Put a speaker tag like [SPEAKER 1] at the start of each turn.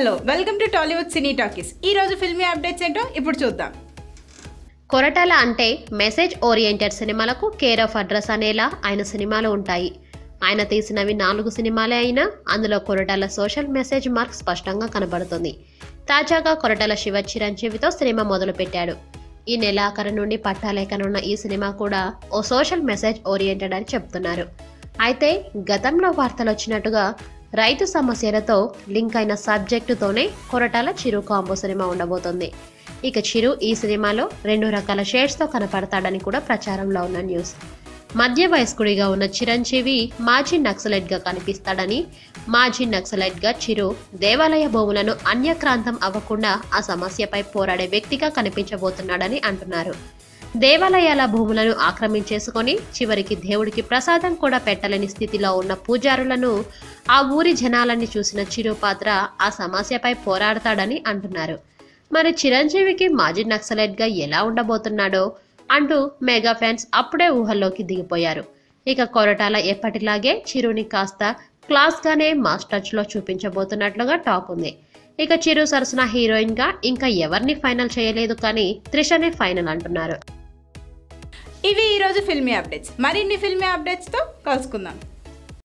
[SPEAKER 1] hello welcome to Tollywood cine talkies ఈ రోజు filmy updates ఏంటో ఇప్పుడు చూద్దాం
[SPEAKER 2] కొరటాల అంటే మెసేజ్ ఓరియంటెడ్ సినిమాలకు కేర్ ఆఫ్ అడ్రస్ అనేలా ఆయన సినిమాలు ఉంటాయి ఆయన తీసినవి నాలుగు సినిమాలే అయినా అందులో కొరటాల సోషల్ మెసేజ్ మార్క్ స్పష్టంగా కనబడుతుంది తాజాగా కొరటాల శివ చిరంజీవితో సినిమా మొదలుపెట్టాడు ఈ నెలాఖరు నుండి పట్టాలేకనున్న ఈ సినిమా కూడా ఓ సోషల్ మెసేజ్ ఓరియంటెడ్ అని చెప్తున్నారు అయితే గతంలో వార్తలు వచ్చినట్టుగా రైతు సమస్యలతో లింక్ అయిన సబ్జెక్టుతోనే కొరటాల చిరు కాంబో సినిమా ఉండబోతోంది ఇక చిరు ఈ సినిమాలో రెండు రకాల షేడ్స్తో కనపడతాడని కూడా ప్రచారంలో ఉన్న న్యూస్ మధ్య వయస్కుడిగా ఉన్న చిరంజీవి మాజీ నక్సలైట్గా కనిపిస్తాడని మాజీ నక్సలైట్గా చిరు దేవాలయ భూములను అన్యక్రాంతం అవ్వకుండా ఆ సమస్యపై పోరాడే వ్యక్తిగా కనిపించబోతున్నాడని అంటున్నారు దేవాలయాల భూములను ఆక్రమించేసుకొని చివరికి దేవుడికి ప్రసాదం కూడా పెట్టలేని స్థితిలో ఉన్న పూజారులను ఆ ఊరి జనాలని చూసిన చిరు పాత్ర ఆ సమస్యపై పోరాడతాడని అంటున్నారు మరి చిరంజీవికి మాజీ నక్సలైట్గా ఎలా ఉండబోతున్నాడో అంటూ మెగా ఫ్యాన్స్ అప్పుడే ఊహల్లోకి దిగిపోయారు ఇక కొరటాల ఎప్పటిలాగే చిరుని కాస్త క్లాస్గానే మాస్ టచ్లో చూపించబోతున్నట్లుగా టాక్ ఉంది ఇక చిరు సరసన హీరోయిన్గా ఇంకా ఎవరిని ఫైనల్ చేయలేదు కానీ త్రిషనే ఫైనల్ అంటున్నారు
[SPEAKER 1] ఇవి ఈ రోజు ఫిల్మీ అప్డేట్స్ మరిన్ని ఫిల్మీ అప్డేట్స్తో కలుసుకుందాం